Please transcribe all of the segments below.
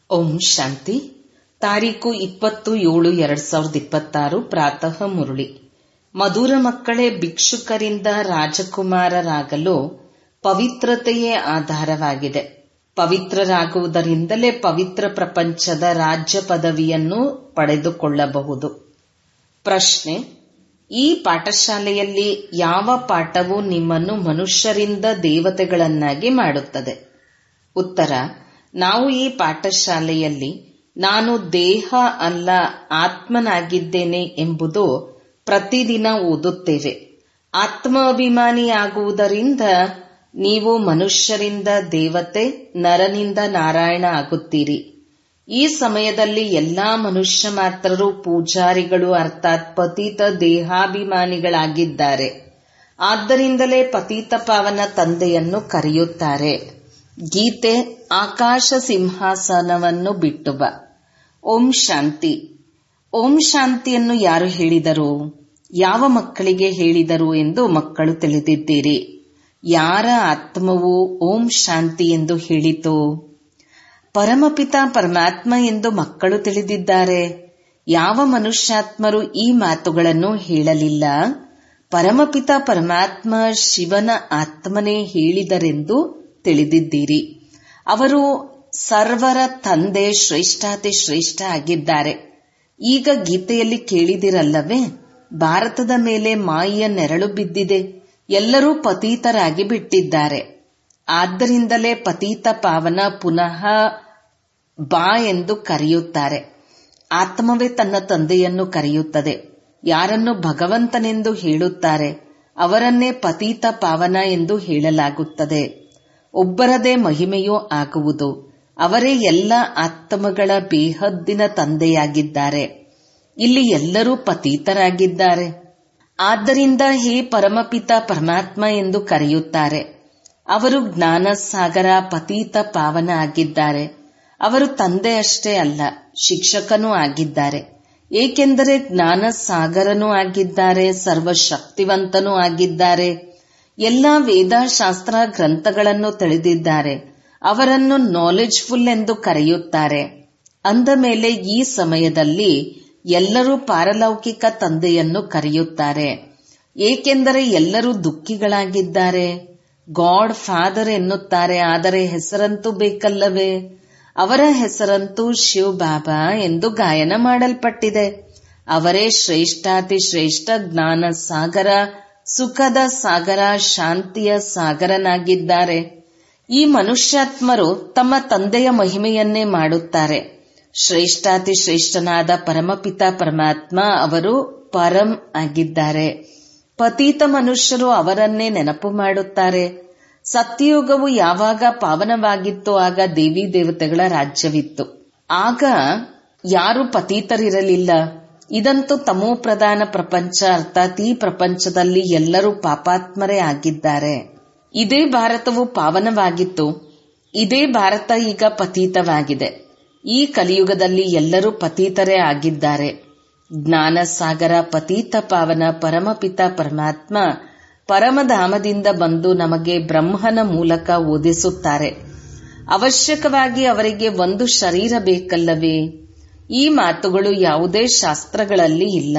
ಓಂ ಶಾಂತಿ ತಾರೀಕು ಇಪ್ಪತ್ತು ಏಳು ಎರಡ್ ಸಾವಿರದ ಇಪ್ಪತ್ತಾರು ಪ್ರಾತಃ ಮುರುಳಿ ಮಧುರ ಮಕ್ಕಳೇ ಭಿಕ್ಷುಕರಿಂದ ರಾಜಕುಮಾರರಾಗಲು ಪವಿತ್ರತೆಯೇ ಆಧಾರವಾಗಿದೆ ಪವಿತ್ರರಾಗುವುದರಿಂದಲೇ ಪವಿತ್ರ ಪ್ರಪಂಚದ ರಾಜ್ಯ ಪದವಿಯನ್ನು ಪಡೆದುಕೊಳ್ಳಬಹುದು ಪ್ರಶ್ನೆ ಈ ಪಾಠಶಾಲೆಯಲ್ಲಿ ಯಾವ ಪಾಠವು ನಿಮ್ಮನ್ನು ಮನುಷ್ಯರಿಂದ ದೇವತೆಗಳನ್ನಾಗಿ ಮಾಡುತ್ತದೆ ಉತ್ತರ ನಾವು ಈ ಪಾಠಶಾಲೆಯಲ್ಲಿ ನಾನು ದೇಹ ಅಲ್ಲ ಆತ್ಮನಾಗಿದ್ದೇನೆ ಎಂಬುದು ಪ್ರತಿದಿನ ಓದುತ್ತೇವೆ ಆತ್ಮಾಭಿಮಾನಿಯಾಗುವುದರಿಂದ ನೀವು ಮನುಷ್ಯರಿಂದ ದೇವತೆ ನರನಿಂದ ನಾರಾಯಣ ಆಗುತ್ತೀರಿ ಈ ಸಮಯದಲ್ಲಿ ಎಲ್ಲಾ ಮನುಷ್ಯ ಮಾತ್ರರು ಪೂಜಾರಿಗಳು ಅರ್ಥಾತ್ ಪತಿತ ದೇಹಾಭಿಮಾನಿಗಳಾಗಿದ್ದಾರೆ ಆದ್ದರಿಂದಲೇ ಪತಿತ ಪಾವನ ತಂದೆಯನ್ನು ಕರೆಯುತ್ತಾರೆ ಗೀತೆ ಆಕಾಶ ಸಿಂಹಾಸನವನ್ನು ಬಿಟ್ಟು ಬಾ ಓಂ ಶಾಂತಿ ಓಂ ಶಾಂತಿಯನ್ನು ಯಾರು ಹೇಳಿದರು ಯಾವ ಮಕ್ಕಳಿಗೆ ಹೇಳಿದರು ಎಂದು ಮಕ್ಕಳು ತಿಳಿದಿದ್ದೀರಿ ಯಾರ ಆತ್ಮವು ಓಂ ಶಾಂತಿ ಎಂದು ಹೇಳಿತು ಪರಮಪಿತ ಪರಮಾತ್ಮ ಎಂದು ಮಕ್ಕಳು ತಿಳಿದಿದ್ದಾರೆ ಯಾವ ಮನುಷ್ಯಾತ್ಮರು ಈ ಮಾತುಗಳನ್ನು ಹೇಳಲಿಲ್ಲ ಪರಮಪಿತ ಪರಮಾತ್ಮ ಶಿವನ ಆತ್ಮನೇ ಹೇಳಿದರೆಂದು ತಿಳಿದಿದ್ದೀರಿ ಅವರು ಸರ್ವರ ತಂದೆ ಶ್ರೇಷ್ಠಾತಿ ಶ್ರೇಷ್ಠ ಆಗಿದ್ದಾರೆ ಈಗ ಗೀತೆಯಲ್ಲಿ ಕೇಳಿದಿರಲ್ಲವೇ ಭಾರತದ ಮೇಲೆ ಮಾಯಿಯ ನೆರಳು ಬಿದ್ದಿದೆ ಎಲ್ಲರೂ ಪತೀತರಾಗಿ ಬಿಟ್ಟಿದ್ದಾರೆ ಆದ್ದರಿಂದಲೇ ಪತೀತ ಪಾವನ ಪುನಃ ಬಾ ಎಂದು ಕರೆಯುತ್ತಾರೆ ಆತ್ಮವೇ ತನ್ನ ತಂದೆಯನ್ನು ಕರೆಯುತ್ತದೆ ಯಾರನ್ನು ಭಗವಂತನೆಂದು ಹೇಳುತ್ತಾರೆ ಅವರನ್ನೇ ಪತೀತ ಪಾವನ ಎಂದು ಹೇಳಲಾಗುತ್ತದೆ ಒಬ್ಬರದೇ ಮಹಿಮೆಯೂ ಆಗುವುದು ಅವರೇ ಎಲ್ಲ ಆತ್ಮಗಳ ಬೇಹದ್ದಿನ ತಂದೆಯಾಗಿದ್ದಾರೆ ಇಲ್ಲಿ ಎಲ್ಲರೂ ಪತೀತರಾಗಿದ್ದಾರೆ ಆದ್ದರಿಂದ ಹೇ ಪರಮಪಿತ ಪರಮಾತ್ಮ ಎಂದು ಕರೆಯುತ್ತಾರೆ ಅವರು ಜ್ಞಾನ ಸಾಗರ ಪತೀತ ಪಾವನ ಆಗಿದ್ದಾರೆ ಅವರು ತಂದೆ ಅಷ್ಟೇ ಅಲ್ಲ ಶಿಕ್ಷಕನೂ ಆಗಿದ್ದಾರೆ ಏಕೆಂದರೆ ಜ್ಞಾನ ಸಾಗರನೂ ಆಗಿದ್ದಾರೆ ಸರ್ವಶಕ್ತಿವಂತನೂ ಆಗಿದ್ದಾರೆ ಎಲ್ಲಾ ವೇದಶಾಸ್ತ್ರ ಗ್ರಂಥಗಳನ್ನು ತಿಳಿದಿದ್ದಾರೆ ಅವರನ್ನು ನಾಲೆಜ್ಫುಲ್ ಎಂದು ಕರೆಯುತ್ತಾರೆ ಅಂದ ಮೇಲೆ ಈ ಸಮಯದಲ್ಲಿ ಎಲ್ಲರೂ ಪಾರಲೌಕಿಕ ತಂದೆಯನ್ನು ಕರೆಯುತ್ತಾರೆ ಏಕೆಂದರೆ ಎಲ್ಲರೂ ದುಃಖಿಗಳಾಗಿದ್ದಾರೆ ಗಾಡ್ ಫಾದರ್ ಎನ್ನುತ್ತಾರೆ ಆದರೆ ಹೆಸರಂತೂ ಬೇಕಲ್ಲವೇ ಅವರ ಹೆಸರಂತೂ ಶಿವ್ ಬಾಬಾ ಎಂದು ಗಾಯನ ಮಾಡಲ್ಪಟ್ಟಿದೆ ಅವರೇ ಶ್ರೇಷ್ಠಾತಿ ಶ್ರೇಷ್ಠ ಜ್ಞಾನ ಸಾಗರ ಸುಖದ ಸಾಗರ ಶಾಂತಿಯ ಸಾಗರನಾಗಿದ್ದಾರೆ ಈ ಮನುಷ್ಯಾತ್ಮರು ತಮ್ಮ ತಂದೆಯ ಮಹಿಮೆಯನ್ನೇ ಮಾಡುತ್ತಾರೆ ಶ್ರೇಷ್ಠಾತಿ ಶ್ರೇಷ್ಠನಾದ ಪರಮಪಿತ ಪರಮಾತ್ಮ ಅವರು ಪರಂ ಆಗಿದ್ದಾರೆ ಪತೀತ ಮನುಷ್ಯರು ಅವರನ್ನೇ ನೆನಪು ಮಾಡುತ್ತಾರೆ ಸತ್ಯಯುಗವು ಯಾವಾಗ ಪಾವನವಾಗಿತ್ತೋ ಆಗ ದೇವಿ ದೇವತೆಗಳ ರಾಜ್ಯವಿತ್ತು ಆಗ ಯಾರು ಪತೀತರಿರಲಿಲ್ಲ ಇದಂತೂ ತಮೋ ಪ್ರಧಾನ ಪ್ರಪಂಚ ಅರ್ಥಾತ್ ಈ ಪ್ರಪಂಚದಲ್ಲಿ ಎಲ್ಲರೂ ಪಾಪಾತ್ಮರೇ ಆಗಿದ್ದಾರೆ ಇದೇ ಭಾರತವು ಪಾವನವಾಗಿತ್ತು ಇದೇ ಭಾರತ ಈಗ ಪತೀತವಾಗಿದೆ ಈ ಕಲಿಯುಗದಲ್ಲಿ ಎಲ್ಲರೂ ಪತೀತರೇ ಆಗಿದ್ದಾರೆ ಜ್ಞಾನ ಸಾಗರ ಪತೀತ ಪಾವನ ಪರಮಪಿತ ಪರಮಾತ್ಮ ಪರಮಧಾಮದಿಂದ ಬಂದು ನಮಗೆ ಬ್ರಹ್ಮನ ಮೂಲಕ ಓದಿಸುತ್ತಾರೆ ಅವಶ್ಯಕವಾಗಿ ಅವರಿಗೆ ಒಂದು ಶರೀರ ಬೇಕಲ್ಲವೇ ಈ ಮಾತುಗಳು ಯಾವುದೇ ಶಾಸ್ತ್ರಗಳಲ್ಲಿ ಇಲ್ಲ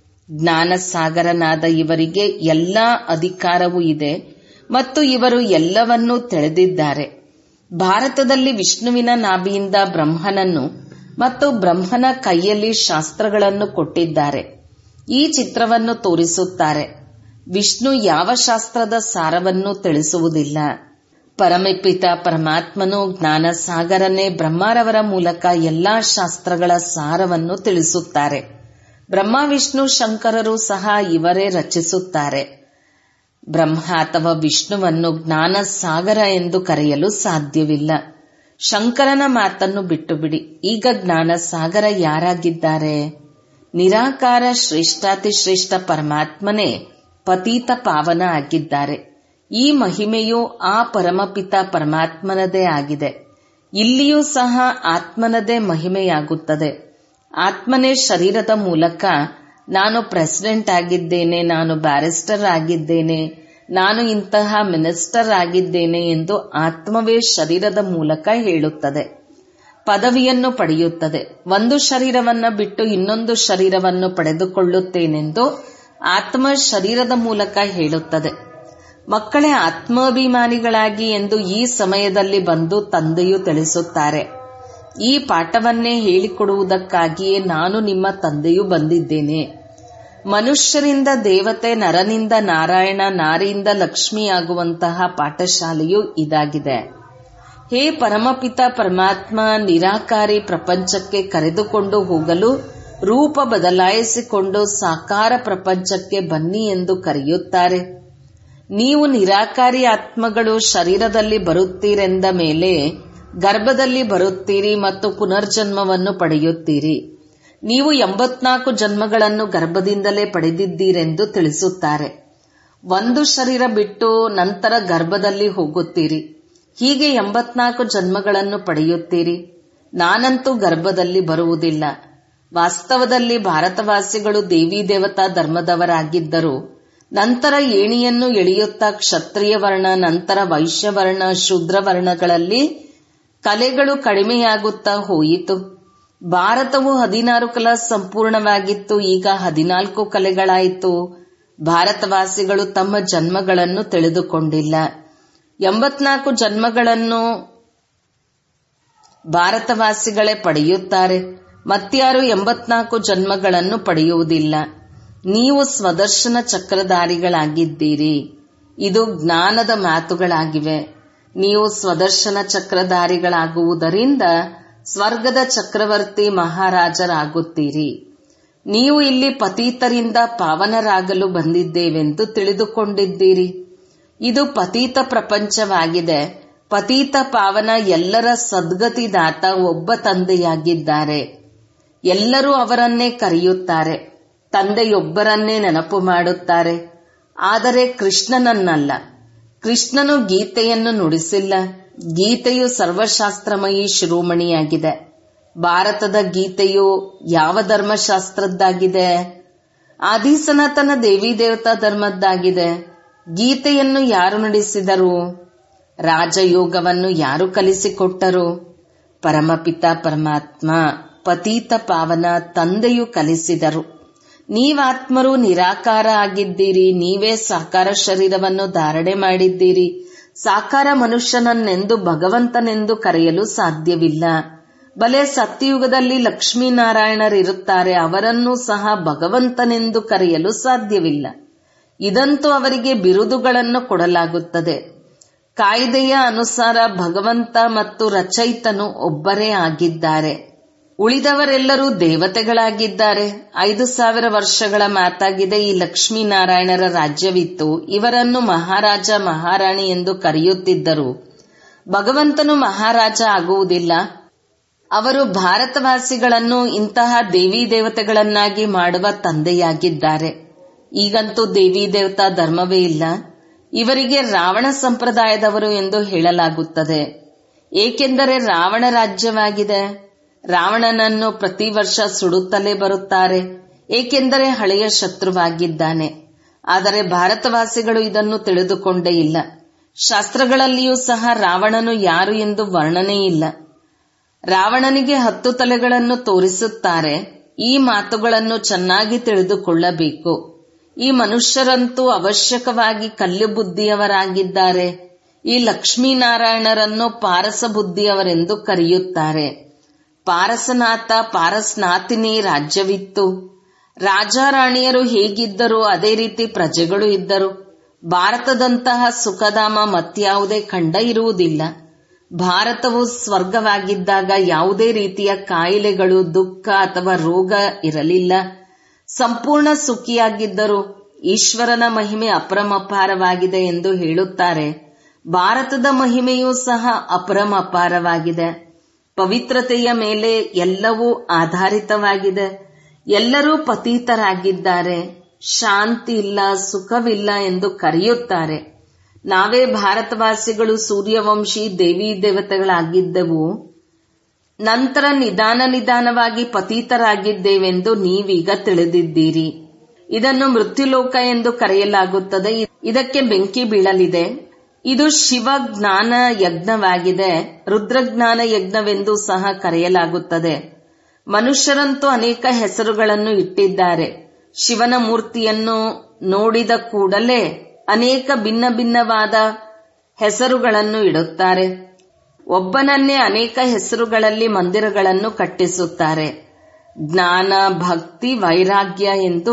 ಜ್ಞಾನ ಸಾಗರನಾದ ಇವರಿಗೆ ಎಲ್ಲಾ ಅಧಿಕಾರವೂ ಇದೆ ಮತ್ತು ಇವರು ಎಲ್ಲವನ್ನೂ ತಿಳಿದಿದ್ದಾರೆ ಭಾರತದಲ್ಲಿ ವಿಷ್ಣುವಿನ ನಾಭಿಯಿಂದ ಬ್ರಹ್ಮನನ್ನು ಮತ್ತು ಬ್ರಹ್ಮನ ಕೈಯಲ್ಲಿ ಶಾಸ್ತ್ರಗಳನ್ನು ಕೊಟ್ಟಿದ್ದಾರೆ ಈ ಚಿತ್ರವನ್ನು ತೋರಿಸುತ್ತಾರೆ ವಿಷ್ಣು ಯಾವ ಶಾಸ್ತ್ರದ ಸಾರವನ್ನು ತಿಳಿಸುವುದಿಲ್ಲ ಪರಮಪಿತ ಪರಮಾತ್ಮನು ಜ್ಞಾನ ಸಾಗರನೇ ಬ್ರಹ್ಮರವರ ಮೂಲಕ ಎಲ್ಲಾ ಶಾಸ್ತ್ರಗಳ ಸಾರವನ್ನು ತಿಳಿಸುತ್ತಾರೆ ಬ್ರಹ್ಮ ವಿಷ್ಣು ಶಂಕರರು ಸಹ ಇವರೇ ರಚಿಸುತ್ತಾರೆ ಬ್ರಹ್ಮ ಅಥವಾ ವಿಷ್ಣುವನ್ನು ಜ್ಞಾನ ಸಾಗರ ಎಂದು ಕರೆಯಲು ಸಾಧ್ಯವಿಲ್ಲ ಶಂಕರನ ಮಾತನ್ನು ಬಿಟ್ಟು ಬಿಡಿ ಈಗ ಜ್ಞಾನ ಸಾಗರ ಯಾರಾಗಿದ್ದಾರೆ ನಿರಾಕಾರ ಶ್ರೇಷ್ಠಾತಿ ಶ್ರೇಷ್ಠ ಪರಮಾತ್ಮನೇ ಪತೀತ ಪಾವನ ಆಗಿದ್ದಾರೆ ಈ ಮಹಿಮೆಯು ಆ ಪರಮಪಿತ ಪರಮಾತ್ಮನದೇ ಆಗಿದೆ ಇಲ್ಲಿಯೂ ಸಹ ಆತ್ಮನದೇ ಮಹಿಮೆಯಾಗುತ್ತದೆ ಆತ್ಮನೇ ಶರೀರದ ಮೂಲಕ ನಾನು ಪ್ರೆಸಿಡೆಂಟ್ ಆಗಿದ್ದೇನೆ ನಾನು ಬ್ಯಾರಿಸ್ಟರ್ ಆಗಿದ್ದೇನೆ ನಾನು ಇಂತಹ ಮಿನಿಸ್ಟರ್ ಆಗಿದ್ದೇನೆ ಎಂದು ಆತ್ಮವೇ ಶರೀರದ ಮೂಲಕ ಹೇಳುತ್ತದೆ ಪದವಿಯನ್ನು ಪಡೆಯುತ್ತದೆ ಒಂದು ಶರೀರವನ್ನ ಬಿಟ್ಟು ಇನ್ನೊಂದು ಶರೀರವನ್ನು ಪಡೆದುಕೊಳ್ಳುತ್ತೇನೆಂದು ಆತ್ಮ ಶರೀರದ ಮೂಲಕ ಹೇಳುತ್ತದೆ ಮಕ್ಕಳೇ ಆತ್ಮಾಭಿಮಾನಿಗಳಾಗಿ ಎಂದು ಈ ಸಮಯದಲ್ಲಿ ಬಂದು ತಂದೆಯು ತಿಳಿಸುತ್ತಾರೆ ಈ ಪಾಠವನ್ನೇ ಹೇಳಿಕೊಡುವುದಕ್ಕಾಗಿಯೇ ನಾನು ನಿಮ್ಮ ತಂದೆಯು ಬಂದಿದ್ದೇನೆ ಮನುಷ್ಯರಿಂದ ದೇವತೆ ನರನಿಂದ ನಾರಾಯಣ ನಾರಿಯಿಂದ ಲಕ್ಷ್ಮಿಯಾಗುವಂತಹ ಪಾಠಶಾಲೆಯು ಇದಾಗಿದೆ ಹೇ ಪರಮಪಿತ ಪರಮಾತ್ಮ ನಿರಾಕಾರಿ ಪ್ರಪಂಚಕ್ಕೆ ಕರೆದುಕೊಂಡು ಹೋಗಲು ರೂಪ ಬದಲಾಯಿಸಿಕೊಂಡು ಸಾಕಾರ ಪ್ರಪಂಚಕ್ಕೆ ಬನ್ನಿ ಎಂದು ಕರೆಯುತ್ತಾರೆ ನೀವು ನಿರಾಕಾರಿ ಆತ್ಮಗಳು ಶರೀರದಲ್ಲಿ ಬರುತ್ತೀರೆಂದ ಮೇಲೆ ಗರ್ಭದಲ್ಲಿ ಬರುತ್ತೀರಿ ಮತ್ತು ಪುನರ್ಜನ್ಮವನ್ನು ಪಡೆಯುತ್ತೀರಿ ನೀವು ಎಂಬತ್ನಾಲ್ಕು ಜನ್ಮಗಳನ್ನು ಗರ್ಭದಿಂದಲೇ ಪಡೆದಿದ್ದೀರೆಂದು ತಿಳಿಸುತ್ತಾರೆ ಒಂದು ಶರೀರ ಬಿಟ್ಟು ನಂತರ ಗರ್ಭದಲ್ಲಿ ಹೋಗುತ್ತೀರಿ ಹೀಗೆ ಎಂಬತ್ನಾಲ್ಕು ಜನ್ಮಗಳನ್ನು ಪಡೆಯುತ್ತೀರಿ ನಾನಂತೂ ಗರ್ಭದಲ್ಲಿ ಬರುವುದಿಲ್ಲ ವಾಸ್ತವದಲ್ಲಿ ಭಾರತವಾಸಿಗಳು ದೇವಿ ದೇವತಾ ಧರ್ಮದವರಾಗಿದ್ದರು ನಂತರ ಏಣಿಯನ್ನು ಎಳೆಯುತ್ತಾ ಕ್ಷತ್ರಿಯ ವರ್ಣ ನಂತರ ವೈಶ್ಯವರ್ಣ ಶೂದ್ರ ವರ್ಣಗಳಲ್ಲಿ ಕಲೆಗಳು ಕಡಿಮೆಯಾಗುತ್ತಾ ಹೋಯಿತು ಭಾರತವು ಹದಿನಾರು ಕಲಾ ಸಂಪೂರ್ಣವಾಗಿತ್ತು ಈಗ ಹದಿನಾಲ್ಕು ಕಲೆಗಳಾಯಿತು ಭಾರತವಾಸಿಗಳು ತಮ್ಮ ಜನ್ಮಗಳನ್ನು ತಿಳಿದುಕೊಂಡಿಲ್ಲ ಎಂಬತ್ನಾಲ್ಕು ಜನ್ಮಗಳನ್ನು ಭಾರತವಾಸಿಗಳೇ ಪಡೆಯುತ್ತಾರೆ ಮತ್ಯಾರು ಎಂಬತ್ನಾಲ್ಕು ಜನ್ಮಗಳನ್ನು ಪಡೆಯುವುದಿಲ್ಲ ನೀವು ಸ್ವದರ್ಶನ ಚಕ್ರಧಾರಿಗಳಾಗಿದ್ದೀರಿ ಇದು ಜ್ಞಾನದ ಮಾತುಗಳಾಗಿವೆ ನೀವು ಸ್ವದರ್ಶನ ಚಕ್ರಧಾರಿಗಳಾಗುವುದರಿಂದ ಸ್ವರ್ಗದ ಚಕ್ರವರ್ತಿ ಮಹಾರಾಜರಾಗುತ್ತೀರಿ ನೀವು ಇಲ್ಲಿ ಪತೀತರಿಂದ ಪಾವನರಾಗಲು ಬಂದಿದ್ದೇವೆಂದು ತಿಳಿದುಕೊಂಡಿದ್ದೀರಿ ಇದು ಪತೀತ ಪ್ರಪಂಚವಾಗಿದೆ ಪತೀತ ಪಾವನ ಎಲ್ಲರ ಸದ್ಗತಿದಾತ ಒಬ್ಬ ತಂದೆಯಾಗಿದ್ದಾರೆ ಎಲ್ಲರೂ ಅವರನ್ನೇ ಕರೆಯುತ್ತಾರೆ ತಂದೆಯೊಬ್ಬರನ್ನೇ ನೆನಪು ಮಾಡುತ್ತಾರೆ ಆದರೆ ಕೃಷ್ಣನನ್ನಲ್ಲ ಕೃಷ್ಣನು ಗೀತೆಯನ್ನು ನುಡಿಸಿಲ್ಲ ಗೀತೆಯು ಸರ್ವಶಾಸ್ತ್ರಮಯಿ ಶಿರೋಮಣಿಯಾಗಿದೆ ಭಾರತದ ಗೀತೆಯು ಯಾವ ಧರ್ಮಶಾಸ್ತ್ರದ್ದಾಗಿದೆ ಆದಿ ಸನಾತನ ದೇವಿ ದೇವತಾ ಧರ್ಮದ್ದಾಗಿದೆ ಗೀತೆಯನ್ನು ಯಾರು ನುಡಿಸಿದರು ರಾಜಯೋಗವನ್ನು ಯಾರು ಕಲಿಸಿಕೊಟ್ಟರು ಪರಮಪಿತ ಪರಮಾತ್ಮ ಪತೀತ ಪಾವನ ತಂದೆಯು ಕಲಿಸಿದರು ನೀವಾತ್ಮರು ನಿರಾಕಾರ ಆಗಿದ್ದೀರಿ ನೀವೇ ಸಾಕಾರ ಶರೀರವನ್ನು ಧಾರಣೆ ಮಾಡಿದ್ದೀರಿ ಸಾಕಾರ ಮನುಷ್ಯನನ್ನೆಂದು ಭಗವಂತನೆಂದು ಕರೆಯಲು ಸಾಧ್ಯವಿಲ್ಲ ಬಲೆ ಸತ್ಯಯುಗದಲ್ಲಿ ಲಕ್ಷ್ಮೀನಾರಾಯಣರಿರುತ್ತಾರೆ ಅವರನ್ನೂ ಸಹ ಭಗವಂತನೆಂದು ಕರೆಯಲು ಸಾಧ್ಯವಿಲ್ಲ ಇದಂತೂ ಅವರಿಗೆ ಬಿರುದುಗಳನ್ನು ಕೊಡಲಾಗುತ್ತದೆ ಕಾಯ್ದೆಯ ಅನುಸಾರ ಭಗವಂತ ಮತ್ತು ರಚಯಿತನು ಒಬ್ಬರೇ ಆಗಿದ್ದಾರೆ ಉಳಿದವರೆಲ್ಲರೂ ದೇವತೆಗಳಾಗಿದ್ದಾರೆ ಐದು ಸಾವಿರ ವರ್ಷಗಳ ಮಾತಾಗಿದೆ ಈ ಲಕ್ಷ್ಮೀನಾರಾಯಣರ ರಾಜ್ಯವಿತ್ತು ಇವರನ್ನು ಮಹಾರಾಜ ಮಹಾರಾಣಿ ಎಂದು ಕರೆಯುತ್ತಿದ್ದರು ಭಗವಂತನು ಮಹಾರಾಜ ಆಗುವುದಿಲ್ಲ ಅವರು ಭಾರತವಾಸಿಗಳನ್ನು ಇಂತಹ ದೇವಿ ದೇವತೆಗಳನ್ನಾಗಿ ಮಾಡುವ ತಂದೆಯಾಗಿದ್ದಾರೆ ಈಗಂತೂ ದೇವಿ ದೇವತಾ ಧರ್ಮವೇ ಇಲ್ಲ ಇವರಿಗೆ ರಾವಣ ಸಂಪ್ರದಾಯದವರು ಎಂದು ಹೇಳಲಾಗುತ್ತದೆ ಏಕೆಂದರೆ ರಾವಣ ರಾಜ್ಯವಾಗಿದೆ ರಾವಣನನ್ನು ಪ್ರತಿ ವರ್ಷ ಸುಡುತ್ತಲೇ ಬರುತ್ತಾರೆ ಏಕೆಂದರೆ ಹಳೆಯ ಶತ್ರುವಾಗಿದ್ದಾನೆ ಆದರೆ ಭಾರತವಾಸಿಗಳು ಇದನ್ನು ತಿಳಿದುಕೊಂಡೇ ಇಲ್ಲ ಶಾಸ್ತ್ರಗಳಲ್ಲಿಯೂ ಸಹ ರಾವಣನು ಯಾರು ಎಂದು ವರ್ಣನೆ ಇಲ್ಲ ರಾವಣನಿಗೆ ಹತ್ತು ತಲೆಗಳನ್ನು ತೋರಿಸುತ್ತಾರೆ ಈ ಮಾತುಗಳನ್ನು ಚೆನ್ನಾಗಿ ತಿಳಿದುಕೊಳ್ಳಬೇಕು ಈ ಮನುಷ್ಯರಂತೂ ಅವಶ್ಯಕವಾಗಿ ಕಲ್ಲು ಬುದ್ಧಿಯವರಾಗಿದ್ದಾರೆ ಈ ಲಕ್ಷ್ಮೀನಾರಾಯಣರನ್ನು ಪಾರಸ ಬುದ್ಧಿಯವರೆಂದು ಕರೆಯುತ್ತಾರೆ ಪಾರಸನಾಥ ಪಾರಸ್ನಾಥಿನಿ ರಾಜ್ಯವಿತ್ತು ರಾಜಾರಾಣಿಯರು ಹೇಗಿದ್ದರು ಅದೇ ರೀತಿ ಪ್ರಜೆಗಳು ಇದ್ದರು ಭಾರತದಂತಹ ಸುಖಧಾಮ ಮತ್ಯಾವುದೇ ಖಂಡ ಇರುವುದಿಲ್ಲ ಭಾರತವು ಸ್ವರ್ಗವಾಗಿದ್ದಾಗ ಯಾವುದೇ ರೀತಿಯ ಕಾಯಿಲೆಗಳು ದುಃಖ ಅಥವಾ ರೋಗ ಇರಲಿಲ್ಲ ಸಂಪೂರ್ಣ ಸುಖಿಯಾಗಿದ್ದರು ಈಶ್ವರನ ಮಹಿಮೆ ಅಪರಮಪಾರವಾಗಿದೆ ಎಂದು ಹೇಳುತ್ತಾರೆ ಭಾರತದ ಮಹಿಮೆಯೂ ಸಹ ಅಪರಮಪಾರವಾಗಿದೆ ಪವಿತ್ರತೆಯ ಮೇಲೆ ಎಲ್ಲವೂ ಆಧಾರಿತವಾಗಿದೆ ಎಲ್ಲರೂ ಪತೀತರಾಗಿದ್ದಾರೆ ಶಾಂತಿ ಇಲ್ಲ ಸುಖವಿಲ್ಲ ಎಂದು ಕರೆಯುತ್ತಾರೆ ನಾವೇ ಭಾರತವಾಸಿಗಳು ಸೂರ್ಯವಂಶಿ ದೇವಿ ದೇವತೆಗಳಾಗಿದ್ದೆವು ನಂತರ ನಿಧಾನ ನಿಧಾನವಾಗಿ ಪತೀತರಾಗಿದ್ದೇವೆಂದು ನೀವೀಗ ತಿಳಿದಿದ್ದೀರಿ ಇದನ್ನು ಮೃತ್ಯುಲೋಕ ಎಂದು ಕರೆಯಲಾಗುತ್ತದೆ ಇದಕ್ಕೆ ಬೆಂಕಿ ಬೀಳಲಿದೆ ಇದು ಶಿವ ಜ್ಞಾನ ಯಜ್ಞವಾಗಿದೆ ರುದ್ರಜ್ಞಾನ ಯಜ್ಞವೆಂದು ಸಹ ಕರೆಯಲಾಗುತ್ತದೆ ಮನುಷ್ಯರಂತೂ ಅನೇಕ ಹೆಸರುಗಳನ್ನು ಇಟ್ಟಿದ್ದಾರೆ ಶಿವನ ಮೂರ್ತಿಯನ್ನು ನೋಡಿದ ಕೂಡಲೇ ಅನೇಕ ಭಿನ್ನ ಭಿನ್ನವಾದ ಹೆಸರುಗಳನ್ನು ಇಡುತ್ತಾರೆ ಒಬ್ಬನನ್ನೇ ಅನೇಕ ಹೆಸರುಗಳಲ್ಲಿ ಮಂದಿರಗಳನ್ನು ಕಟ್ಟಿಸುತ್ತಾರೆ ಜ್ಞಾನ ಭಕ್ತಿ ವೈರಾಗ್ಯ ಎಂದು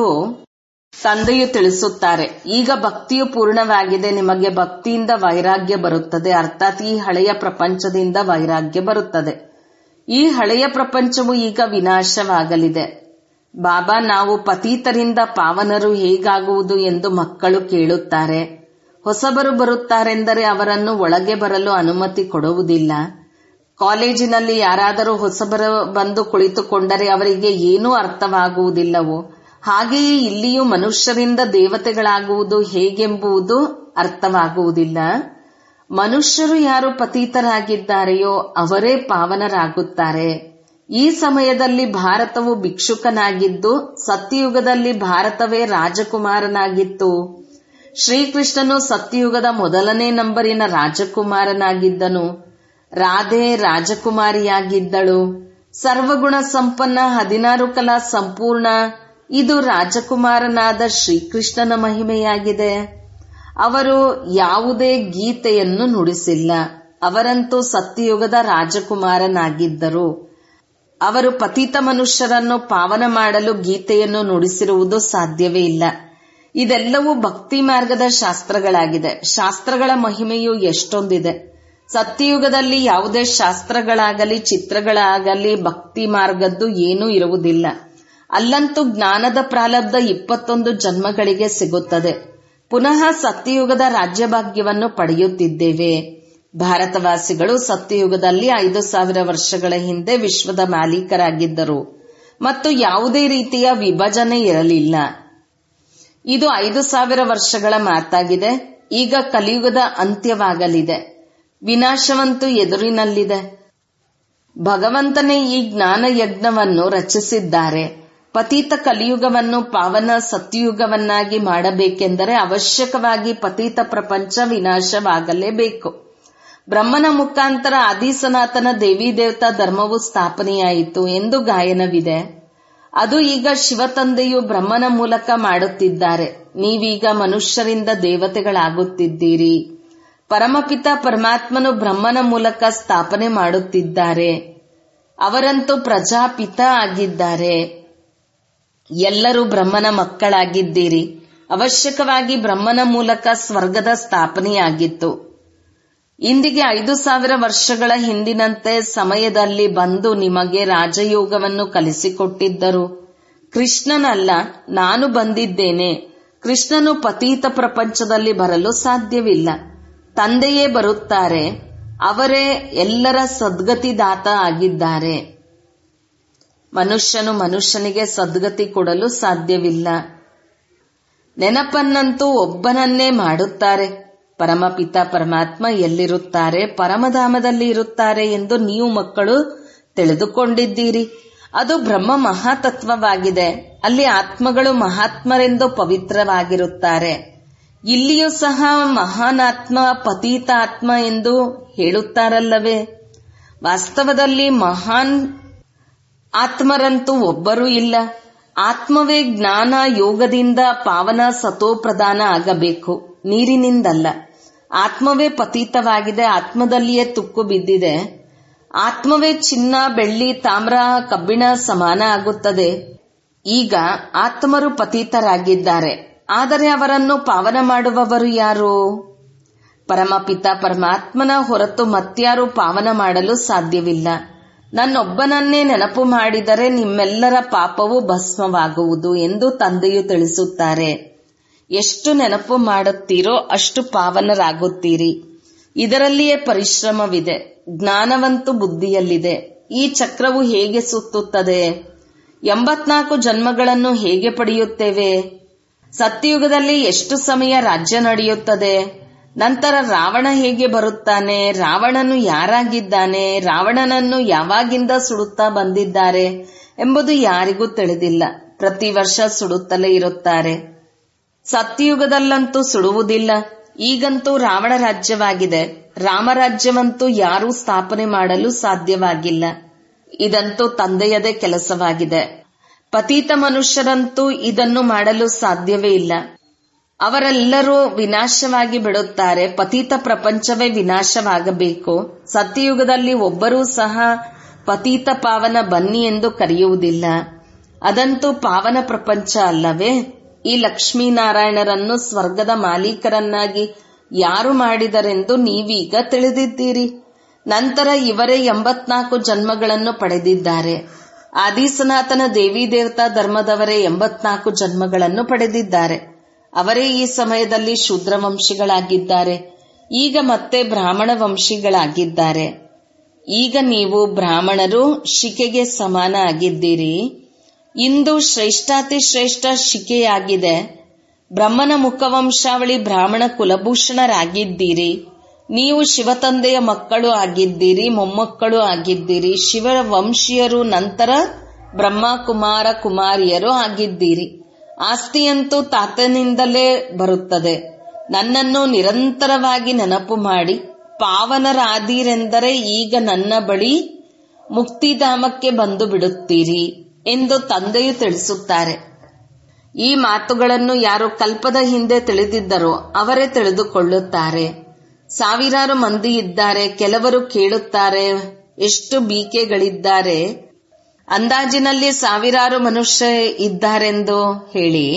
ತಂದೆಯು ತಿಳಿಸುತ್ತಾರೆ ಈಗ ಭಕ್ತಿಯು ಪೂರ್ಣವಾಗಿದೆ ನಿಮಗೆ ಭಕ್ತಿಯಿಂದ ವೈರಾಗ್ಯ ಬರುತ್ತದೆ ಅರ್ಥಾತ್ ಈ ಹಳೆಯ ಪ್ರಪಂಚದಿಂದ ವೈರಾಗ್ಯ ಬರುತ್ತದೆ ಈ ಹಳೆಯ ಪ್ರಪಂಚವು ಈಗ ವಿನಾಶವಾಗಲಿದೆ ಬಾಬಾ ನಾವು ಪತೀತರಿಂದ ಪಾವನರು ಹೇಗಾಗುವುದು ಎಂದು ಮಕ್ಕಳು ಕೇಳುತ್ತಾರೆ ಹೊಸಬರು ಬರುತ್ತಾರೆಂದರೆ ಅವರನ್ನು ಒಳಗೆ ಬರಲು ಅನುಮತಿ ಕೊಡುವುದಿಲ್ಲ ಕಾಲೇಜಿನಲ್ಲಿ ಯಾರಾದರೂ ಹೊಸಬರು ಬಂದು ಕುಳಿತುಕೊಂಡರೆ ಅವರಿಗೆ ಏನೂ ಅರ್ಥವಾಗುವುದಿಲ್ಲವೋ ಹಾಗೆಯೇ ಇಲ್ಲಿಯೂ ಮನುಷ್ಯರಿಂದ ದೇವತೆಗಳಾಗುವುದು ಹೇಗೆಂಬುದು ಅರ್ಥವಾಗುವುದಿಲ್ಲ ಮನುಷ್ಯರು ಯಾರು ಪತೀತರಾಗಿದ್ದಾರೆಯೋ ಅವರೇ ಪಾವನರಾಗುತ್ತಾರೆ ಈ ಸಮಯದಲ್ಲಿ ಭಾರತವು ಭಿಕ್ಷುಕನಾಗಿದ್ದು ಸತ್ಯಯುಗದಲ್ಲಿ ಭಾರತವೇ ರಾಜಕುಮಾರನಾಗಿತ್ತು ಶ್ರೀಕೃಷ್ಣನು ಸತ್ಯಯುಗದ ಮೊದಲನೇ ನಂಬರಿನ ರಾಜಕುಮಾರನಾಗಿದ್ದನು ರಾಧೆ ರಾಜಕುಮಾರಿಯಾಗಿದ್ದಳು ಸರ್ವಗುಣ ಸಂಪನ್ನ ಹದಿನಾರು ಕಲಾ ಸಂಪೂರ್ಣ ಇದು ರಾಜಕುಮಾರನಾದ ಶ್ರೀಕೃಷ್ಣನ ಮಹಿಮೆಯಾಗಿದೆ ಅವರು ಯಾವುದೇ ಗೀತೆಯನ್ನು ನುಡಿಸಿಲ್ಲ ಅವರಂತೂ ಸತ್ಯಯುಗದ ರಾಜಕುಮಾರನಾಗಿದ್ದರು ಅವರು ಪತಿತ ಮನುಷ್ಯರನ್ನು ಪಾವನ ಮಾಡಲು ಗೀತೆಯನ್ನು ನುಡಿಸಿರುವುದು ಸಾಧ್ಯವೇ ಇಲ್ಲ ಇದೆಲ್ಲವೂ ಭಕ್ತಿ ಮಾರ್ಗದ ಶಾಸ್ತ್ರಗಳಾಗಿದೆ ಶಾಸ್ತ್ರಗಳ ಮಹಿಮೆಯು ಎಷ್ಟೊಂದಿದೆ ಸತ್ಯಯುಗದಲ್ಲಿ ಯಾವುದೇ ಶಾಸ್ತ್ರಗಳಾಗಲಿ ಚಿತ್ರಗಳಾಗಲಿ ಭಕ್ತಿ ಮಾರ್ಗದ್ದು ಏನೂ ಇರುವುದಿಲ್ಲ ಅಲ್ಲಂತೂ ಜ್ಞಾನದ ಪ್ರಾಲಬ್ಧ ಇಪ್ಪತ್ತೊಂದು ಜನ್ಮಗಳಿಗೆ ಸಿಗುತ್ತದೆ ಪುನಃ ಸತ್ಯಯುಗದ ರಾಜ್ಯಭಾಗ್ಯವನ್ನು ಪಡೆಯುತ್ತಿದ್ದೇವೆ ಭಾರತವಾಸಿಗಳು ಸತ್ಯಯುಗದಲ್ಲಿ ಐದು ಸಾವಿರ ವರ್ಷಗಳ ಹಿಂದೆ ವಿಶ್ವದ ಮಾಲೀಕರಾಗಿದ್ದರು ಮತ್ತು ಯಾವುದೇ ರೀತಿಯ ವಿಭಜನೆ ಇರಲಿಲ್ಲ ಇದು ಐದು ಸಾವಿರ ವರ್ಷಗಳ ಮಾತಾಗಿದೆ ಈಗ ಕಲಿಯುಗದ ಅಂತ್ಯವಾಗಲಿದೆ ವಿನಾಶವಂತೂ ಎದುರಿನಲ್ಲಿದೆ ಭಗವಂತನೇ ಈ ಜ್ಞಾನ ಯಜ್ಞವನ್ನು ರಚಿಸಿದ್ದಾರೆ ಪತೀತ ಕಲಿಯುಗವನ್ನು ಪಾವನ ಸತ್ಯಯುಗವನ್ನಾಗಿ ಮಾಡಬೇಕೆಂದರೆ ಅವಶ್ಯಕವಾಗಿ ಪತೀತ ಪ್ರಪಂಚ ವಿನಾಶವಾಗಲೇಬೇಕು ಬ್ರಹ್ಮನ ಮುಖಾಂತರ ಆದಿಸನಾತನ ದೇವಿ ದೇವತಾ ಧರ್ಮವು ಸ್ಥಾಪನೆಯಾಯಿತು ಎಂದು ಗಾಯನವಿದೆ ಅದು ಈಗ ಶಿವತಂದೆಯು ಬ್ರಹ್ಮನ ಮೂಲಕ ಮಾಡುತ್ತಿದ್ದಾರೆ ನೀವೀಗ ಮನುಷ್ಯರಿಂದ ದೇವತೆಗಳಾಗುತ್ತಿದ್ದೀರಿ ಪರಮಪಿತ ಪರಮಾತ್ಮನು ಬ್ರಹ್ಮನ ಮೂಲಕ ಸ್ಥಾಪನೆ ಮಾಡುತ್ತಿದ್ದಾರೆ ಅವರಂತೂ ಪ್ರಜಾಪಿತ ಆಗಿದ್ದಾರೆ ಎಲ್ಲರೂ ಬ್ರಹ್ಮನ ಮಕ್ಕಳಾಗಿದ್ದೀರಿ ಅವಶ್ಯಕವಾಗಿ ಬ್ರಹ್ಮನ ಮೂಲಕ ಸ್ವರ್ಗದ ಸ್ಥಾಪನೆಯಾಗಿತ್ತು ಇಂದಿಗೆ ಐದು ಸಾವಿರ ವರ್ಷಗಳ ಹಿಂದಿನಂತೆ ಸಮಯದಲ್ಲಿ ಬಂದು ನಿಮಗೆ ರಾಜಯೋಗವನ್ನು ಕಲಿಸಿಕೊಟ್ಟಿದ್ದರು ಕೃಷ್ಣನಲ್ಲ ನಾನು ಬಂದಿದ್ದೇನೆ ಕೃಷ್ಣನು ಪತೀತ ಪ್ರಪಂಚದಲ್ಲಿ ಬರಲು ಸಾಧ್ಯವಿಲ್ಲ ತಂದೆಯೇ ಬರುತ್ತಾರೆ ಅವರೇ ಎಲ್ಲರ ಸದ್ಗತಿದಾತ ಆಗಿದ್ದಾರೆ ಮನುಷ್ಯನು ಮನುಷ್ಯನಿಗೆ ಸದ್ಗತಿ ಕೊಡಲು ಸಾಧ್ಯವಿಲ್ಲ ನೆನಪನ್ನಂತೂ ಒಬ್ಬನನ್ನೇ ಮಾಡುತ್ತಾರೆ ಪರಮಪಿತ ಪರಮಾತ್ಮ ಎಲ್ಲಿರುತ್ತಾರೆ ಪರಮಧಾಮದಲ್ಲಿ ಇರುತ್ತಾರೆ ಎಂದು ನೀವು ಮಕ್ಕಳು ತಿಳಿದುಕೊಂಡಿದ್ದೀರಿ ಅದು ಬ್ರಹ್ಮ ಮಹಾತತ್ವವಾಗಿದೆ ಅಲ್ಲಿ ಆತ್ಮಗಳು ಮಹಾತ್ಮರೆಂದು ಪವಿತ್ರವಾಗಿರುತ್ತಾರೆ ಇಲ್ಲಿಯೂ ಸಹ ಮಹಾನಾತ್ಮ ಪತೀತಾತ್ಮ ಎಂದು ಹೇಳುತ್ತಾರಲ್ಲವೇ ವಾಸ್ತವದಲ್ಲಿ ಮಹಾನ್ ಆತ್ಮರಂತೂ ಒಬ್ಬರೂ ಇಲ್ಲ ಆತ್ಮವೇ ಜ್ಞಾನ ಯೋಗದಿಂದ ಪಾವನ ಸತೋಪ್ರಧಾನ ಆಗಬೇಕು ನೀರಿನಿಂದಲ್ಲ ಆತ್ಮವೇ ಪತೀತವಾಗಿದೆ ಆತ್ಮದಲ್ಲಿಯೇ ತುಕ್ಕು ಬಿದ್ದಿದೆ ಆತ್ಮವೇ ಚಿನ್ನ ಬೆಳ್ಳಿ ತಾಮ್ರ ಕಬ್ಬಿಣ ಸಮಾನ ಆಗುತ್ತದೆ ಈಗ ಆತ್ಮರು ಪತೀತರಾಗಿದ್ದಾರೆ ಆದರೆ ಅವರನ್ನು ಪಾವನ ಮಾಡುವವರು ಯಾರು ಪರಮಪಿತ ಪರಮಾತ್ಮನ ಹೊರತು ಮತ್ಯಾರು ಪಾವನ ಮಾಡಲು ಸಾಧ್ಯವಿಲ್ಲ ನನ್ನೊಬ್ಬನನ್ನೇ ನೆನಪು ಮಾಡಿದರೆ ನಿಮ್ಮೆಲ್ಲರ ಪಾಪವು ಭಸ್ಮವಾಗುವುದು ಎಂದು ತಂದೆಯು ತಿಳಿಸುತ್ತಾರೆ ಎಷ್ಟು ನೆನಪು ಮಾಡುತ್ತೀರೋ ಅಷ್ಟು ಪಾವನರಾಗುತ್ತೀರಿ ಇದರಲ್ಲಿಯೇ ಪರಿಶ್ರಮವಿದೆ ಜ್ಞಾನವಂತೂ ಬುದ್ಧಿಯಲ್ಲಿದೆ ಈ ಚಕ್ರವು ಹೇಗೆ ಸುತ್ತುತ್ತದೆ ಎಂಬತ್ನಾಲ್ಕು ಜನ್ಮಗಳನ್ನು ಹೇಗೆ ಪಡೆಯುತ್ತೇವೆ ಸತ್ಯಯುಗದಲ್ಲಿ ಎಷ್ಟು ಸಮಯ ರಾಜ್ಯ ನಡೆಯುತ್ತದೆ ನಂತರ ರಾವಣ ಹೇಗೆ ಬರುತ್ತಾನೆ ರಾವಣನು ಯಾರಾಗಿದ್ದಾನೆ ರಾವಣನನ್ನು ಯಾವಾಗಿಂದ ಸುಡುತ್ತಾ ಬಂದಿದ್ದಾರೆ ಎಂಬುದು ಯಾರಿಗೂ ತಿಳಿದಿಲ್ಲ ಪ್ರತಿ ವರ್ಷ ಸುಡುತ್ತಲೇ ಇರುತ್ತಾರೆ ಸತ್ಯಯುಗದಲ್ಲಂತೂ ಸುಡುವುದಿಲ್ಲ ಈಗಂತೂ ರಾವಣ ರಾಜ್ಯವಾಗಿದೆ ರಾಮರಾಜ್ಯವಂತೂ ಯಾರೂ ಸ್ಥಾಪನೆ ಮಾಡಲು ಸಾಧ್ಯವಾಗಿಲ್ಲ ಇದಂತೂ ತಂದೆಯದೇ ಕೆಲಸವಾಗಿದೆ ಪತೀತ ಮನುಷ್ಯರಂತೂ ಇದನ್ನು ಮಾಡಲು ಸಾಧ್ಯವೇ ಇಲ್ಲ ಅವರೆಲ್ಲರೂ ವಿನಾಶವಾಗಿ ಬಿಡುತ್ತಾರೆ ಪತೀತ ಪ್ರಪಂಚವೇ ವಿನಾಶವಾಗಬೇಕು ಸತ್ಯಯುಗದಲ್ಲಿ ಒಬ್ಬರೂ ಸಹ ಪತೀತ ಪಾವನ ಬನ್ನಿ ಎಂದು ಕರೆಯುವುದಿಲ್ಲ ಅದಂತೂ ಪಾವನ ಪ್ರಪಂಚ ಅಲ್ಲವೇ ಈ ಲಕ್ಷ್ಮೀನಾರಾಯಣರನ್ನು ಸ್ವರ್ಗದ ಮಾಲೀಕರನ್ನಾಗಿ ಯಾರು ಮಾಡಿದರೆಂದು ನೀವೀಗ ತಿಳಿದಿದ್ದೀರಿ ನಂತರ ಇವರೇ ಎಂಬತ್ನಾಲ್ಕು ಜನ್ಮಗಳನ್ನು ಪಡೆದಿದ್ದಾರೆ ಆದಿಸನಾತನ ದೇವಿ ದೇವತಾ ಧರ್ಮದವರೇ ಎಂಬತ್ನಾಲ್ಕು ಜನ್ಮಗಳನ್ನು ಪಡೆದಿದ್ದಾರೆ ಅವರೇ ಈ ಸಮಯದಲ್ಲಿ ಶೂದ್ರ ವಂಶಿಗಳಾಗಿದ್ದಾರೆ ಈಗ ಮತ್ತೆ ಬ್ರಾಹ್ಮಣ ವಂಶಿಗಳಾಗಿದ್ದಾರೆ ಈಗ ನೀವು ಬ್ರಾಹ್ಮಣರು ಶಿಕೆಗೆ ಸಮಾನ ಆಗಿದ್ದೀರಿ ಇಂದು ಶ್ರೇಷ್ಠಾತಿ ಶ್ರೇಷ್ಠ ಶಿಕೆಯಾಗಿದೆ ಬ್ರಹ್ಮನ ಮುಖವಂಶಾವಳಿ ಬ್ರಾಹ್ಮಣ ಕುಲಭೂಷಣರಾಗಿದ್ದೀರಿ ನೀವು ಶಿವತಂದೆಯ ಮಕ್ಕಳು ಆಗಿದ್ದೀರಿ ಮೊಮ್ಮಕ್ಕಳು ಆಗಿದ್ದೀರಿ ಶಿವ ವಂಶೀಯರು ನಂತರ ಬ್ರಹ್ಮ ಕುಮಾರ ಕುಮಾರಿಯರು ಆಗಿದ್ದೀರಿ ಆಸ್ತಿಯಂತೂ ತಾತನಿಂದಲೇ ಬರುತ್ತದೆ ನನ್ನನ್ನು ನಿರಂತರವಾಗಿ ನೆನಪು ಮಾಡಿ ಪಾವನರಾದೀರೆಂದರೆ ಈಗ ನನ್ನ ಬಳಿ ಮುಕ್ತಿಧಾಮಕ್ಕೆ ಬಂದು ಬಿಡುತ್ತೀರಿ ಎಂದು ತಂದೆಯು ತಿಳಿಸುತ್ತಾರೆ ಈ ಮಾತುಗಳನ್ನು ಯಾರು ಕಲ್ಪದ ಹಿಂದೆ ತಿಳಿದಿದ್ದರೋ ಅವರೇ ತಿಳಿದುಕೊಳ್ಳುತ್ತಾರೆ ಸಾವಿರಾರು ಮಂದಿ ಇದ್ದಾರೆ ಕೆಲವರು ಕೇಳುತ್ತಾರೆ ಎಷ್ಟು ಬೀಕೆಗಳಿದ್ದಾರೆ ಅಂದಾಜಿನಲ್ಲಿ ಸಾವಿರಾರು ಮನುಷ್ಯ ಇದ್ದಾರೆಂದು ಹೇಳಿ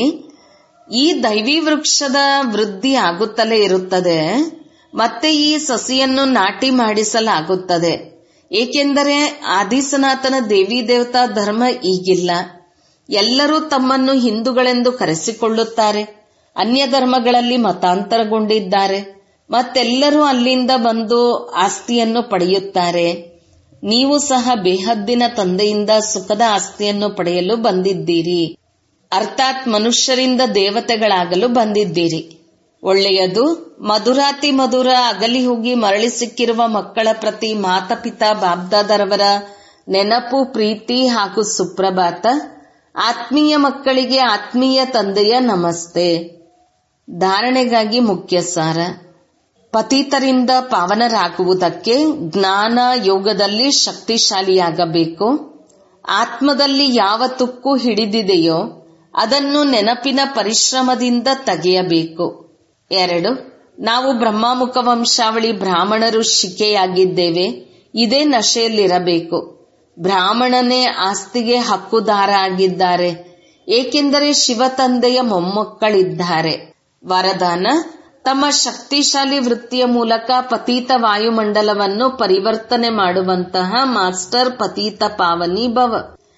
ಈ ದೈವಿ ವೃಕ್ಷದ ವೃದ್ಧಿ ಆಗುತ್ತಲೇ ಇರುತ್ತದೆ ಮತ್ತೆ ಈ ಸಸಿಯನ್ನು ನಾಟಿ ಮಾಡಿಸಲಾಗುತ್ತದೆ ಏಕೆಂದರೆ ಆದಿಸನಾತನ ದೇವಿ ದೇವತಾ ಧರ್ಮ ಈಗಿಲ್ಲ ಎಲ್ಲರೂ ತಮ್ಮನ್ನು ಹಿಂದೂಗಳೆಂದು ಕರೆಸಿಕೊಳ್ಳುತ್ತಾರೆ ಅನ್ಯ ಧರ್ಮಗಳಲ್ಲಿ ಮತಾಂತರಗೊಂಡಿದ್ದಾರೆ ಮತ್ತೆಲ್ಲರೂ ಅಲ್ಲಿಂದ ಬಂದು ಆಸ್ತಿಯನ್ನು ಪಡೆಯುತ್ತಾರೆ ನೀವು ಸಹ ಬೇಹದ್ದಿನ ತಂದೆಯಿಂದ ಸುಖದ ಆಸ್ತಿಯನ್ನು ಪಡೆಯಲು ಬಂದಿದ್ದೀರಿ ಅರ್ಥಾತ್ ಮನುಷ್ಯರಿಂದ ದೇವತೆಗಳಾಗಲು ಬಂದಿದ್ದೀರಿ ಒಳ್ಳೆಯದು ಮಧುರಾತಿ ಮಧುರ ಅಗಲಿ ಹೋಗಿ ಮರಳಿ ಸಿಕ್ಕಿರುವ ಮಕ್ಕಳ ಪ್ರತಿ ಮಾತಪಿತಾ ಬಾಬ್ದಾದರವರ ನೆನಪು ಪ್ರೀತಿ ಹಾಗೂ ಸುಪ್ರಭಾತ ಆತ್ಮೀಯ ಮಕ್ಕಳಿಗೆ ಆತ್ಮೀಯ ತಂದೆಯ ನಮಸ್ತೆ ಧಾರಣೆಗಾಗಿ ಮುಖ್ಯ ಸಾರ ಪತೀತರಿಂದ ಪಾವನರಾಗುವುದಕ್ಕೆ ಜ್ಞಾನ ಯೋಗದಲ್ಲಿ ಶಕ್ತಿಶಾಲಿಯಾಗಬೇಕು ಆತ್ಮದಲ್ಲಿ ಯಾವ ತುಕ್ಕು ಹಿಡಿದಿದೆಯೋ ಅದನ್ನು ನೆನಪಿನ ಪರಿಶ್ರಮದಿಂದ ತೆಗೆಯಬೇಕು ಎರಡು ನಾವು ಬ್ರಹ್ಮಮುಖ ವಂಶಾವಳಿ ಬ್ರಾಹ್ಮಣರು ಶಿಕೆಯಾಗಿದ್ದೇವೆ ಇದೇ ನಶೆಯಲ್ಲಿರಬೇಕು ಬ್ರಾಹ್ಮಣನೇ ಆಸ್ತಿಗೆ ಹಕ್ಕುದಾರ ಆಗಿದ್ದಾರೆ ಏಕೆಂದರೆ ಶಿವ ತಂದೆಯ ಮೊಮ್ಮಕ್ಕಳಿದ್ದಾರೆ ವರದಾನ ತಮ್ಮ ಶಕ್ತಿಶಾಲಿ ವೃತ್ತಿಯ ಮೂಲಕ ಪತೀತ ವಾಯುಮಂಡಲವನ್ನು ಪರಿವರ್ತನೆ ಮಾಡುವಂತಹ ಮಾಸ್ಟರ್ ಪತೀತ ಪಾವನಿ ಭವ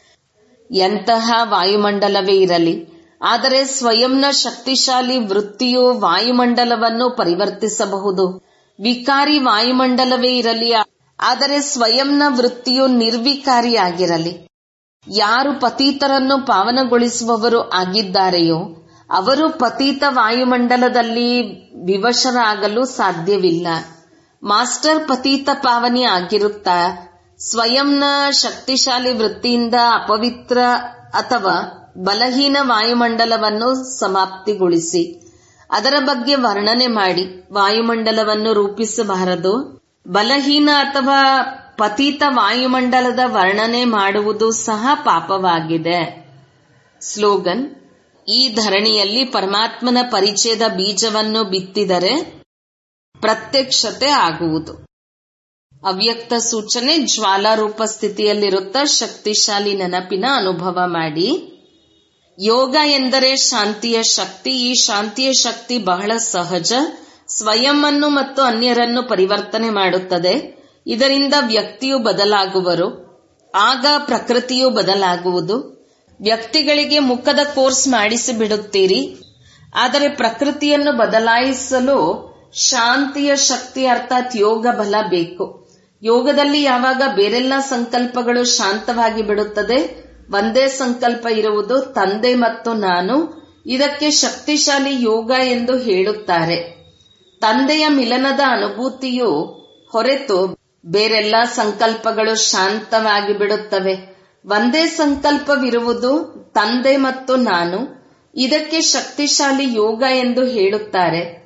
ಎಂತಹ ವಾಯುಮಂಡಲವೇ ಇರಲಿ ಆದರೆ ಸ್ವಯಂನ ಶಕ್ತಿಶಾಲಿ ವೃತ್ತಿಯು ವಾಯುಮಂಡಲವನ್ನು ಪರಿವರ್ತಿಸಬಹುದು ವಿಕಾರಿ ವಾಯುಮಂಡಲವೇ ಇರಲಿ ಆದರೆ ಸ್ವಯಂನ ವೃತ್ತಿಯು ನಿರ್ವಿಕಾರಿಯಾಗಿರಲಿ ಯಾರು ಪತೀತರನ್ನು ಪಾವನಗೊಳಿಸುವವರು ಆಗಿದ್ದಾರೆಯೋ ಅವರು ಪತೀತ ವಾಯುಮಂಡಲದಲ್ಲಿ ವಿವಶರಾಗಲು ಸಾಧ್ಯವಿಲ್ಲ ಮಾಸ್ಟರ್ ಪತೀತ ಪಾವನಿ ಆಗಿರುತ್ತಾ ಸ್ವಯಂನ ಶಕ್ತಿಶಾಲಿ ವೃತ್ತಿಯಿಂದ ಅಪವಿತ್ರ ಅಥವಾ ಬಲಹೀನ ವಾಯುಮಂಡಲವನ್ನು ಸಮಾಪ್ತಿಗೊಳಿಸಿ ಅದರ ಬಗ್ಗೆ ವರ್ಣನೆ ಮಾಡಿ ವಾಯುಮಂಡಲವನ್ನು ರೂಪಿಸಬಾರದು ಬಲಹೀನ ಅಥವಾ ಪತೀತ ವಾಯುಮಂಡಲದ ವರ್ಣನೆ ಮಾಡುವುದು ಸಹ ಪಾಪವಾಗಿದೆ ಸ್ಲೋಗನ್ ಈ ಧರಣಿಯಲ್ಲಿ ಪರಮಾತ್ಮನ ಪರಿಚಯದ ಬೀಜವನ್ನು ಬಿತ್ತಿದರೆ ಪ್ರತ್ಯಕ್ಷತೆ ಆಗುವುದು ಅವ್ಯಕ್ತ ಸೂಚನೆ ಜ್ವಾಲಾರೂಪ ಸ್ಥಿತಿಯಲ್ಲಿರುತ್ತ ಶಕ್ತಿಶಾಲಿ ನೆನಪಿನ ಅನುಭವ ಮಾಡಿ ಯೋಗ ಎಂದರೆ ಶಾಂತಿಯ ಶಕ್ತಿ ಈ ಶಾಂತಿಯ ಶಕ್ತಿ ಬಹಳ ಸಹಜ ಸ್ವಯಂವನ್ನು ಮತ್ತು ಅನ್ಯರನ್ನು ಪರಿವರ್ತನೆ ಮಾಡುತ್ತದೆ ಇದರಿಂದ ವ್ಯಕ್ತಿಯು ಬದಲಾಗುವರು ಆಗ ಪ್ರಕೃತಿಯು ಬದಲಾಗುವುದು ವ್ಯಕ್ತಿಗಳಿಗೆ ಮುಖದ ಕೋರ್ಸ್ ಮಾಡಿಸಿ ಬಿಡುತ್ತೀರಿ ಆದರೆ ಪ್ರಕೃತಿಯನ್ನು ಬದಲಾಯಿಸಲು ಶಾಂತಿಯ ಶಕ್ತಿ ಅರ್ಥಾತ್ ಯೋಗ ಬಲ ಬೇಕು ಯೋಗದಲ್ಲಿ ಯಾವಾಗ ಬೇರೆಲ್ಲ ಸಂಕಲ್ಪಗಳು ಶಾಂತವಾಗಿ ಬಿಡುತ್ತದೆ ಒಂದೇ ಸಂಕಲ್ಪ ಇರುವುದು ತಂದೆ ಮತ್ತು ನಾನು ಇದಕ್ಕೆ ಶಕ್ತಿಶಾಲಿ ಯೋಗ ಎಂದು ಹೇಳುತ್ತಾರೆ ತಂದೆಯ ಮಿಲನದ ಅನುಭೂತಿಯು ಹೊರತು ಬೇರೆಲ್ಲ ಸಂಕಲ್ಪಗಳು ಶಾಂತವಾಗಿ ಬಿಡುತ್ತವೆ ಒಂದೇ ಸಂಕಲ್ಪವಿರುವುದು ತಂದೆ ಮತ್ತು ನಾನು ಇದಕ್ಕೆ ಶಕ್ತಿಶಾಲಿ ಯೋಗ ಎಂದು ಹೇಳುತ್ತಾರೆ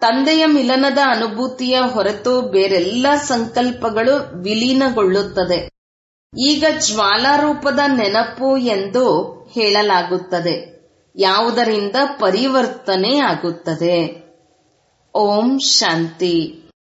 ತಂದೆಯ ಮಿಲನದ ಅನುಭೂತಿಯ ಹೊರತು ಬೇರೆಲ್ಲ ಸಂಕಲ್ಪಗಳು ವಿಲೀನಗೊಳ್ಳುತ್ತದೆ ಈಗ ಜ್ವಾಲಾರೂಪದ ನೆನಪು ಎಂದು ಹೇಳಲಾಗುತ್ತದೆ ಯಾವುದರಿಂದ ಪರಿವರ್ತನೆ ಆಗುತ್ತದೆ ಓಂ ಶಾಂತಿ